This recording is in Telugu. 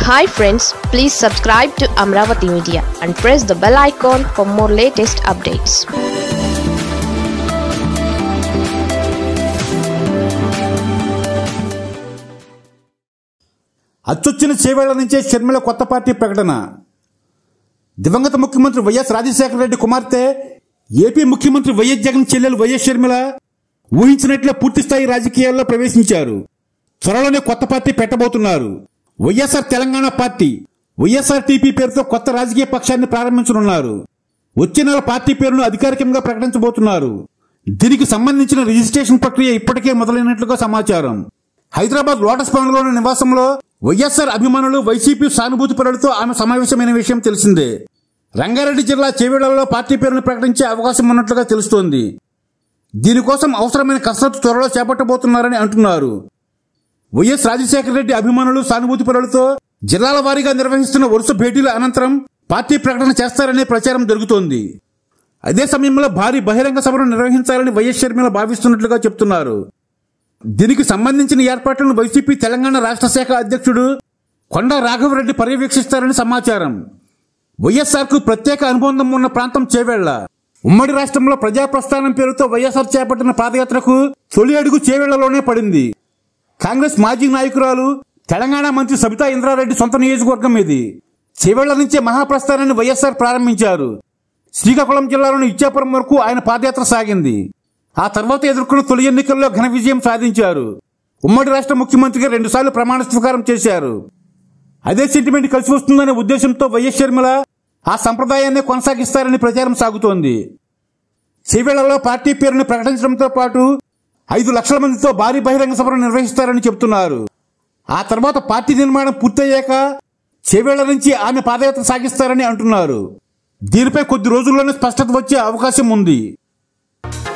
hi friends please subscribe to Amaravati media and press the bell icon for more latest updates అచ్చొచ్చిన చేవేళ్ల నుంచే షర్మిల కొత్త పార్టీ ప్రకటన దివంగత ముఖ్యమంత్రి వైఎస్ రాజశేఖర రెడ్డి కుమార్తె ఏపీ ముఖ్యమంత్రి వైఎస్ జగన్ చెల్లెలు వైఎస్ షర్మిల ఊహించినట్లే పూర్తిస్థాయి రాజకీయాల్లో ప్రవేశించారు త్వరలోనే కొత్త పార్టీ పెట్టబోతున్నారు వైఎస్ఆర్ తెలంగాణ పార్టీ వైఎస్ఆర్ టీపీ పేరుతో కొత్త రాజకీయ పక్షాన్ని ప్రారంభించనున్నారు వచ్చే నెల పార్టీ పేరును అధికారికంగా ప్రకటించబోతున్నారు దీనికి సంబంధించిన రిజిస్ట్రేషన్ ప్రక్రియ ఇప్పటికే మొదలైనట్లుగా సమాచారం హైదరాబాద్ లోటస్ భవన్లోని నివాసంలో వైఎస్ఆర్ అభిమానులు వైసీపీ సానుభూతి పరులతో ఆమె సమావేశమైన విషయం తెలిసిందే రంగారెడ్డి జిల్లా చేవేళ్లలో పార్టీ పేరును ప్రకటించే అవకాశం ఉన్నట్లుగా తెలుస్తోంది దీనికోసం అవసరమైన కసరత్తు త్వరలో చేపట్టబోతున్నారని అంటున్నారు వైఎస్ రాజశేఖర రెడ్డి అభిమానులు సానుభూతి పరులతో జిల్లాల వారీగా నిర్వహిస్తున్న వరుస భేటీల అనంతరం పార్టీ ప్రకటన చేస్తారనే ప్రచారం జరుగుతోంది అదే సమయంలో భారీ బహిరంగ సభను నిర్వహించాలని వైఎస్ షర్మిల భావిస్తున్నట్లుగా చెప్తున్నారు దీనికి సంబంధించిన ఏర్పాట్లను వైసీపీ తెలంగాణ రాష్ట్ర శాఖ అధ్యక్షుడు కొండ రాఘవరెడ్డి పర్యవేక్షిస్తారని సమాచారం వైఎస్ఆర్ కు ప్రత్యేక అనుబంధం ఉన్న ప్రాంతం చేవేళ్ల ఉమ్మడి రాష్ట్రంలో ప్రజా ప్రస్థానం పేరుతో వైఎస్ఆర్ చేపట్టిన పాదయాత్రకు తొలి అడుగు చేవేళ్లలోనే పడింది కాంగ్రెస్ మాజీ నాయకురాలు తెలంగాణ మంత్రి సబితా ఇంద్రారెడ్డి సొంత నియోజకవర్గం ఇది చేవేళ్ల నుంచే మహాప్రస్థానాన్ని వైఎస్ఆర్ ప్రారంభించారు శ్రీకాకుళం జిల్లాలోని ఇచ్చాపురం వరకు ఆయన పాదయాత్ర సాగింది ఆ తర్వాత ఎదుర్కొన్న తొలి ఎన్నికల్లో ఘన విజయం సాధించారు ఉమ్మడి రాష్ట్ర ముఖ్యమంత్రిగా రెండుసార్లు ప్రమాణ స్వీకారం చేశారు అదే సెంటిమెంట్ కలిసి వస్తుందనే ఉద్దేశంతో వైఎస్ షర్మిల ఆ సంప్రదాయాన్ని కొనసాగిస్తారని ప్రచారం సాగుతోంది చేవేళ్లలో పార్టీ పేరును ప్రకటించడంతో పాటు ఐదు లక్షల మందితో భారీ బహిరంగ సభను నిర్వహిస్తారని చెబుతున్నారు ఆ తర్వాత పార్టీ నిర్మాణం పూర్తయ్యాక చేవేళ్ల నుంచి ఆమె పాదయాత్ర సాగిస్తారని అంటున్నారు దీనిపై కొద్ది రోజుల్లోనే స్పష్టత వచ్చే అవకాశం ఉంది